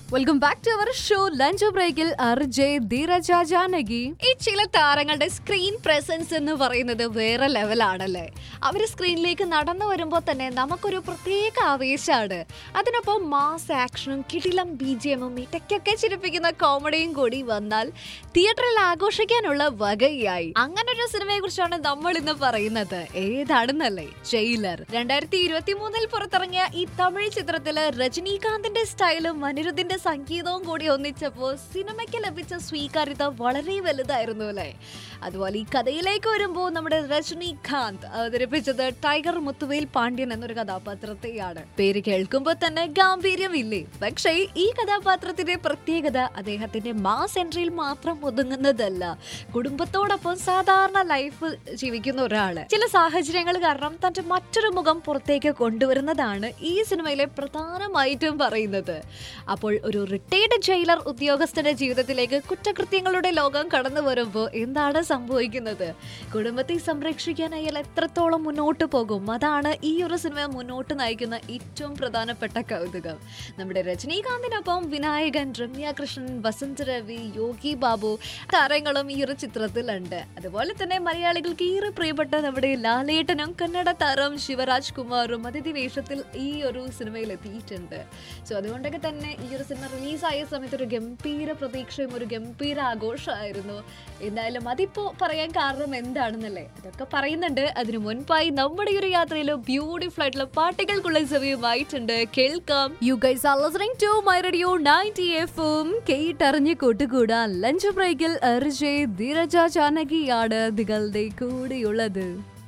welcome back to our show lunch ബ്രേക്കിൽ RJ ധീരജ Janaki ഈ ചില താരങ്ങളുടെ സ്ക്രീൻ പ്രസൻസ് എന്ന് പറയുന്നത് വേറെ ലെവലാണല്ലേ അവർ സ്ക്രീനിലേക്ക് നടന്നു വരുമ്പോൾ തന്നെ നമുക്കൊരു പ്രത്യേക ആവേശമാണ് അതിനൊപ്പം മാസ് ആക്ഷനും കിടിലം ബി ജി എമ്മും ഇടയ്ക്കൊക്കെ ചിരിപ്പിക്കുന്ന കോമഡിയും കൂടി വന്നാൽ തിയേറ്ററിൽ ആഘോഷിക്കാനുള്ള വകയായി അങ്ങനെ ഒരു സിനിമയെ കുറിച്ചാണ് നമ്മൾ ഇന്ന് പറയുന്നത് ഏതാണെന്നല്ലേ ജയിലർ രണ്ടായിരത്തി ഇരുപത്തി മൂന്നിൽ പുറത്തിറങ്ങിയ ഈ തമിഴ് ചിത്രത്തില് രജനീകാന്തിന്റെ സ്റ്റൈലും അനിരുദ്ധിന്റെ സംഗീതവും കൂടി ഒന്നിച്ചപ്പോൾ സിനിമയ്ക്ക് ലഭിച്ച സ്വീകാര്യത വളരെ വലുതായിരുന്നു അല്ലേ അതുപോലെ ഈ കഥയിലേക്ക് വരുമ്പോൾ നമ്മുടെ രജനീകാന്ത് അവതരിപ്പിച്ചത് ടൈഗർ മുത്തുവേൽ പാണ്ഡ്യൻ എന്നൊരു കഥാപാത്രത്തെയാണ് പേര് കേൾക്കുമ്പോൾ തന്നെ ഗാംഭീര്യമില്ലേ പക്ഷേ ഈ കഥാപാത്രത്തിന്റെ പ്രത്യേകത അദ്ദേഹത്തിന്റെ മാസ് എൻട്രിയിൽ മാത്രം ഒതുങ്ങുന്നതല്ല കുടുംബത്തോടൊപ്പം സാധാരണ ലൈഫ് ജീവിക്കുന്ന ഒരാള് ചില സാഹചര്യങ്ങൾ കാരണം തന്റെ മറ്റൊരു മുഖം പുറത്തേക്ക് കൊണ്ടുവരുന്നതാണ് ഈ സിനിമയിലെ പ്രധാനമായിട്ടും പറയുന്നത് അപ്പോൾ ഒരു റിട്ടയർഡ് ജയിലർ ഉദ്യോഗസ്ഥന്റെ ജീവിതത്തിലേക്ക് കുറ്റകൃത്യങ്ങളുടെ ലോകം കടന്നു വരുമ്പോൾ എന്താണ് സംഭവിക്കുന്നത് കുടുംബത്തെ സംരക്ഷിക്കാൻ അയാൾ എത്രത്തോളം മുന്നോട്ട് പോകും അതാണ് ഈ ഒരു സിനിമ മുന്നോട്ട് നയിക്കുന്ന ഏറ്റവും പ്രധാനപ്പെട്ട കൗതുകം നമ്മുടെ രജനീകാന്തിനൊപ്പം വിനായകൻ രമ്യ കൃഷ്ണൻ വസന്ത് രവി യോഗി ബാബു താരങ്ങളും ഈ ഒരു ചിത്രത്തിലുണ്ട് അതുപോലെ തന്നെ മലയാളികൾക്ക് ഏറെ പ്രിയപ്പെട്ട നമ്മുടെ ലാലേട്ടനും കന്നഡ താരം ശിവരാജ് കുമാറും അതിഥി വേഷത്തിൽ ഈ ഒരു സിനിമയിൽ എത്തിയിട്ടുണ്ട് സോ അതുകൊണ്ടൊക്കെ തന്നെ ഈ ഒരു സിനിമ റിലീസായ സമയത്ത് ഒരു ഗംഭീര പ്രതീക്ഷയും ഒരു ഗംഭീര ആഘോഷമായിരുന്നു എന്തായാലും അതിപ്പോ പറയാൻ കാരണം എന്താണെന്നല്ലേ അതൊക്കെ പറയുന്നുണ്ട് അതിനു മുൻപായി നമ്മുടെ ഈ ഒരു യാത്രയിൽ ബ്യൂട്ടിഫുൾ ആയിട്ടുള്ള പാട്ടുകൾക്കുള്ള സമയമായിട്ടുണ്ട് കേൾക്കാം you guys are listening to my radio 90 എഫും കേട്ടറിഞ്ഞ് കൂട്ടുകൂടാൻ ലഞ്ച് ബ്രേക്കിൽ അർജയ് ധീരജ ജാനകിയാണ് നിങ്ങളുടെ കൂടെയുള്ളത്